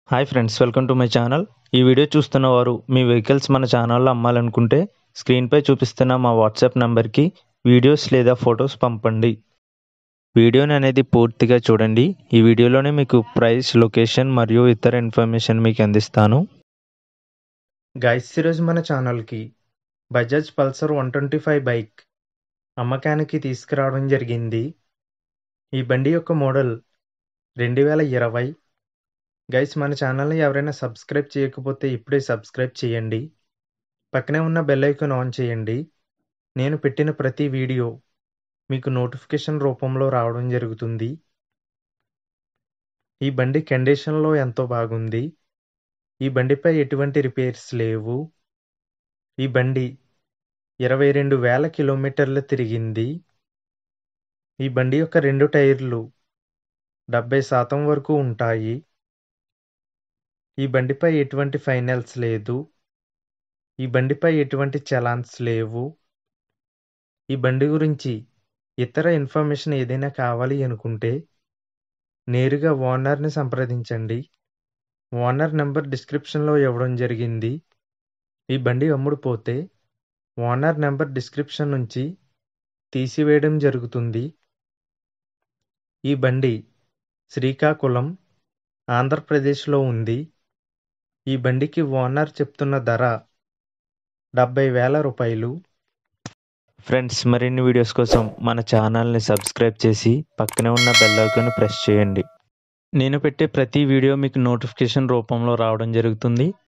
hi friends welcome to my channel ఈ video చూస్తున్న వారు మీ వెహికల్స్ మన ఛానల్లో అమ్మాలనుకుంటే స్క్రీన్పై చూపిస్తున్న మా వాట్సాప్ నంబర్కి వీడియోస్ లేదా ఫొటోస్ పంపండి వీడియోని అనేది పూర్తిగా చూడండి ఈ వీడియోలోనే మీకు ప్రైస్ లొకేషన్ మరియు ఇతర ఇన్ఫర్మేషన్ మీకు అందిస్తాను గైస్ ఈరోజు మన ఛానల్కి Bajaj Pulsar one twenty five bike అమ్మకానికి తీసుకురావడం జరిగింది ఈ బండి యొక్క మోడల్ రెండు వేల ఇరవై గైస్ మన ఛానల్ని ఎవరైనా సబ్స్క్రైబ్ చేయకపోతే ఇప్పుడే సబ్స్క్రైబ్ చేయండి పక్కనే ఉన్న బెల్ ఐకాన్ ఆన్ చేయండి నేను పెట్టిన ప్రతి వీడియో మీకు నోటిఫికేషన్ రూపంలో రావడం జరుగుతుంది ఈ బండి కండిషన్లో ఎంతో బాగుంది ఈ బండిపై ఎటువంటి రిపేర్స్ లేవు ఈ బండి ఇరవై రెండు వేల కిలోమీటర్లు తిరిగింది ఈ బండి యొక్క రెండు టైర్లు డెబ్బై శాతం వరకు ఉంటాయి ఈ బండిపై ఎటువంటి ఫైనల్స్ లేదు ఈ బండిపై ఎటువంటి చలాన్స్ లేవు ఈ బండి గురించి ఇతర ఇన్ఫర్మేషన్ ఏదైనా కావాలి అనుకుంటే నేరుగా ఓనర్ని సంప్రదించండి ఓనర్ నెంబర్ డిస్క్రిప్షన్లో ఇవ్వడం జరిగింది ఈ బండి అమ్ముడు పోతే ఓనర్ నెంబర్ డిస్క్రిప్షన్ నుంచి తీసివేయడం జరుగుతుంది ఈ బండి శ్రీకాకుళం ఆంధ్రప్రదేశ్లో ఉంది ఈ బండికి ఓనర్ చెప్తున్న ధర డెబ్బై వేల రూపాయలు ఫ్రెండ్స్ మరిన్ని వీడియోస్ కోసం మన ఛానల్ని సబ్స్క్రైబ్ చేసి పక్కనే ఉన్న బెల్ ఐకాన్ని ప్రెస్ చేయండి నేను పెట్టే ప్రతి వీడియో మీకు నోటిఫికేషన్ రూపంలో రావడం జరుగుతుంది